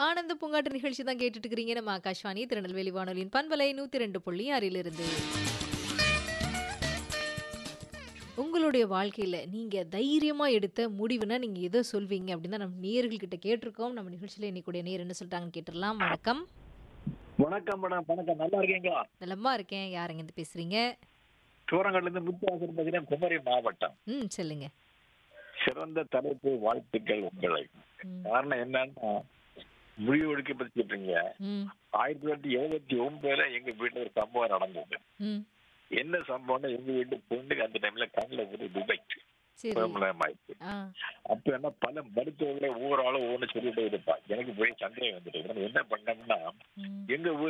ஆனந்த பூங்காட்டு நிகழ்ச்சி தான் கேட்டுட்டு இருக்கிறீங்க நம்ம ஆகாஷ்வாணி திருநெல்வேலி வானொலியின் பண்பலை நூத்தி ரெண்டு புள்ளி ஆறிலிருந்து உங்களுடைய வாழ்க்கையில நீங்க தைரியமா எடுத்த முடிவுனா நீங்க எதை சொல்வீங்க அப்படின்னு தான் நம்ம நேயர்கள் கிட்ட கேட்டிருக்கோம் நம்ம நிகழ்ச்சியில இன்னைக்குடைய நேர் என்ன சொல்லிட்டாங்கன்னு கேட்டுடலாம் வணக்கம் வணக்கம் மேடம் வணக்கம் நல்லா இருக்கீங்களா நலமா இருக்கேன் யாருங்க இருந்து பேசுறீங்க சூரங்கல்ல இருந்து முத்துவாசர் பார்த்தீங்கன்னா குமரி மாவட்டம் ம் சொல்லுங்க சிறந்த தலைப்பு வாழ்த்துக்கள் உங்களை ம், காரணம் என்னன்னா முடிவு எடுக்க பத்தி கேட்டீங்க ம், ஆயிரத்தி தொள்ளாயிரத்தி எழுபத்தி ஒன்பதுல எங்க வீட்டுல ஒரு சம்பவம் நடந்தது ம். என்ன சம்பவம்னா எங்க வீட்டு பொண்ணுக்கு அந்த டைம்ல கண்ணில் ஒரு டிபெக்ட் சரி ஆயிடுச்சு ஆ அப்ப என்ன பல மருத்துவர்களை ஒவ்வொரு ஆளும் ஒவ்வொன்று சொல்லிட்டே இருப்பா எனக்கு போய் சந்தேகம் வந்துட்டு நான் என்ன பண்ணோம்னா ம், எங்க ஊர்